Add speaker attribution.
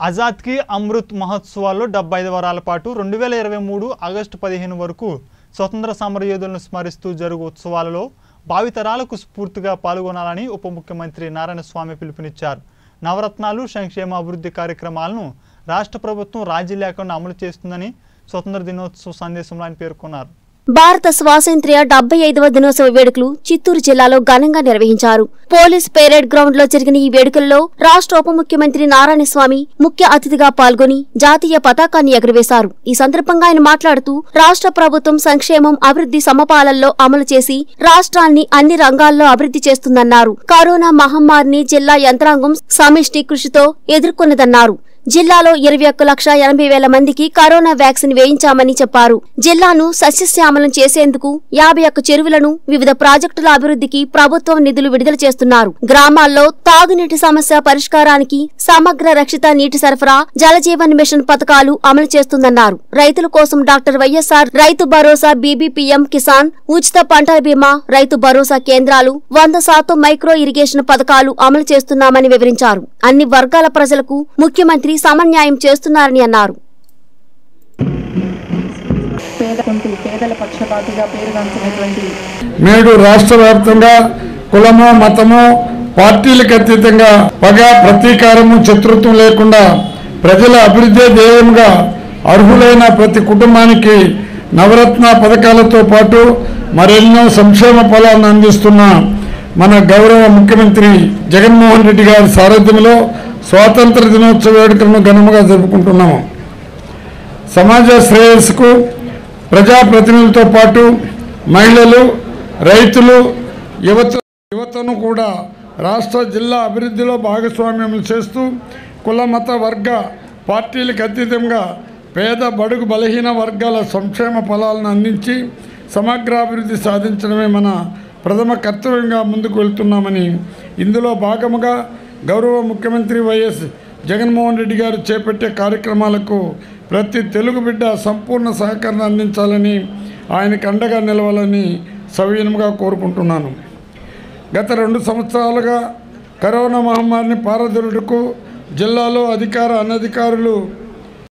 Speaker 1: ఆజాద్కి అమృత్ మహోత్సవాల్లో డెబ్బై ఐదు వారాల పాటు రెండు వేల ఇరవై మూడు ఆగస్టు పదిహేను వరకు స్వతంత్ర సమరయోధులను స్మరిస్తూ జరుగు ఉత్సవాలలో భావితరాలకు స్ఫూర్తిగా పాల్గొనాలని ఉప ముఖ్యమంత్రి నారాయణ స్వామి పిలుపునిచ్చారు నవరత్నాలు సంక్షేమ అభివృద్ధి కార్యక్రమాలను రాష్ట్ర ప్రభుత్వం రాజీ లేకుండా అమలు చేస్తుందని స్వతంత్ర దినోత్సవ సందేశంలో ఆయన పేర్కొన్నారు
Speaker 2: భారత స్వాతంత్ర్య డెబ్బై ఐదవ దినోత్సవ వేడుకలు చిత్తూరు జిల్లాలో ఘనంగా నిర్వహించారు పోలీస్ పెరేడ్ గ్రౌండ్ లో జరిగిన ఈ వేడుకల్లో రాష్ట్ర ఉప ముఖ్యమంత్రి నారాయణస్వామి ముఖ్య అతిథిగా పాల్గొని జాతీయ పతాకాన్ని ఎగురవేశారు ఈ సందర్భంగా ఆయన మాట్లాడుతూ రాష్ట్ర ప్రభుత్వం సంక్షేమం అభివృద్ధి సమపాలనలో అమలు చేసి రాష్ట్రాన్ని అన్ని రంగాల్లో అభివృద్ధి చేస్తుందన్నారు కరోనా మహమ్మారిని జిల్లా యంత్రాంగం సమిష్టి కృషితో ఎదుర్కొన్నదన్నారు జిల్లాలో ఇరవై ఒక్క లక్ష ఎనభై వేల మందికి కరోనా వ్యాక్సిన్ వేయించామని చెప్పారు జిల్లాను సస్యశ్యామలం చేసేందుకు యాభై ఒక్క చెరువులను వివిధ ప్రాజెక్టుల అభివృద్ధికి ప్రభుత్వం నిధులు విడుదల చేస్తున్నారు గ్రామాల్లో తాగునీటి సమస్య పరిష్కారానికి సమగ్ర రక్షిత నీటి సరఫరా జలజీవన్ మిషన్ పథకాలు అమలు చేస్తుందన్నారు రైతుల కోసం డాక్టర్ వైఎస్ఆర్ రైతు భరోసా బీబీపీఎం కిసాన్ ఉచిత పంటల బీమా రైతు భరోసా కేంద్రాలు వంద శాతం మైక్రో ఇరిగేషన్ పథకాలు అమలు చేస్తున్నామని వివరించారు అన్ని వర్గాల ప్రజలకు ముఖ్యమంత్రి సమన్యాయం చేస్తున్నారని అన్నారు
Speaker 3: పేదకుంటూ పేదల పక్షపాతిగా పేరుగాంచినటువంటి
Speaker 4: నేడు రాష్ట్ర వ్యాప్తంగా కులము మతము పార్టీలకు అతీతంగా పగ ప్రతీకారము శత్రుత్వం లేకుండా ప్రజల అభివృద్ధి ధ్యేయంగా అర్హులైన ప్రతి కుటుంబానికి నవరత్న పథకాలతో పాటు మరెన్నో సంక్షేమ ఫలాలను అందిస్తున్న మన గౌరవ ముఖ్యమంత్రి జగన్మోహన్ రెడ్డి గారి సారథ్యంలో స్వాతంత్ర దినోత్సవ వేడుకలను ఘనంగా జరుపుకుంటున్నాము సమాజ శ్రేయస్సుకు ప్రజాప్రతినిధులతో పాటు మహిళలు రైతులు యువత యువతను కూడా రాష్ట్ర జిల్లా అభివృద్ధిలో భాగస్వామ్యం చేస్తూ కుల మత వర్గ పార్టీలకు అతీతంగా పేద బడుగు బలహీన వర్గాల సంక్షేమ ఫలాలను అందించి సమగ్రాభివృద్ధి సాధించడమే మన ప్రథమ కర్తవ్యంగా ముందుకు వెళ్తున్నామని ఇందులో భాగముగా గౌరవ ముఖ్యమంత్రి వైఎస్ జగన్మోహన్ రెడ్డి గారు చేపట్టే కార్యక్రమాలకు ప్రతి తెలుగు బిడ్డ సంపూర్ణ సహకరణ అందించాలని ఆయనకు అండగా నిలవాలని సవినయంగా కోరుకుంటున్నాను గత రెండు సంవత్సరాలుగా కరోనా మహమ్మారిని పారదొరుటకు జిల్లాలో అధికార అనధికారులు